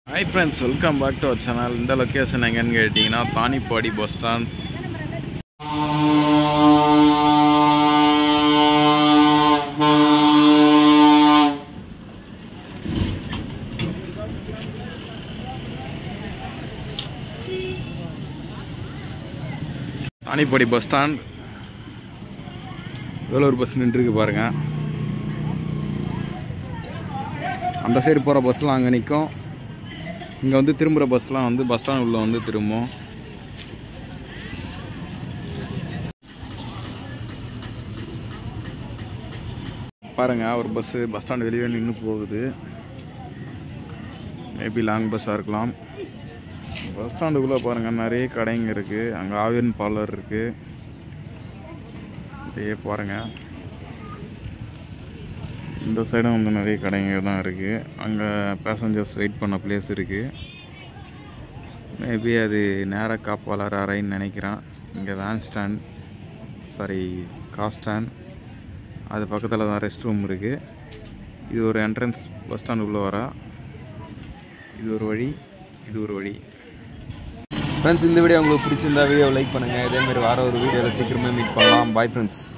hi friends welcome back to our channel இந்த location எங்கன்னு கேட்டிங்கன்னா Thanipadi bus stand Thanipadi bus stand Vellore bus நின்றுருக்கு பாருங்க அந்த சைடு போகிற பஸ்லாம் அங்கே நிற்கும் இங்கே வந்து திரும்புகிற பஸ்லாம் வந்து பஸ் ஸ்டாண்ட் உள்ள வந்து திரும்பும் பாருங்க ஒரு பஸ்ஸு பஸ் ஸ்டாண்ட் வெளியே நின்று போகுது மேபி லாங் பஸ்ஸாக இருக்கலாம் பஸ் ஸ்டாண்டுக்குள்ளே பாருங்கள் நிறைய கடைங்க இருக்குது அங்கே ஆவியன் பார்லர் இருக்குது அப்படியே பாருங்கள் இந்த சைடும் வந்து நிறைய கடைங்க தான் இருக்குது அங்கே பேசஞ்சர்ஸ் வெயிட் பண்ண பிளேஸ் இருக்குது மேபி அது நேராக காப்பாளர் அறைன்னு நினைக்கிறேன் இங்கே van stand sorry car stand அது பக்கத்தில் தான் ரெஸ்ட் ரூம் இருக்குது இது ஒரு என்ட்ரன்ஸ் பஸ் ஸ்டாண்டுக்குள்ளே வர இது ஒரு வழி இது ஒரு வழி ஃப்ரெண்ட்ஸ் இந்த வீடியோ உங்களுக்கு பிடிச்சிருந்தா வீடியோ லைக் பண்ணுங்கள் இதேமாரி வேறு ஒரு வீடியோவில் சீக்கிரமே மீட் பண்ணலாம் பாய் ஃப்ரெண்ட்ஸ்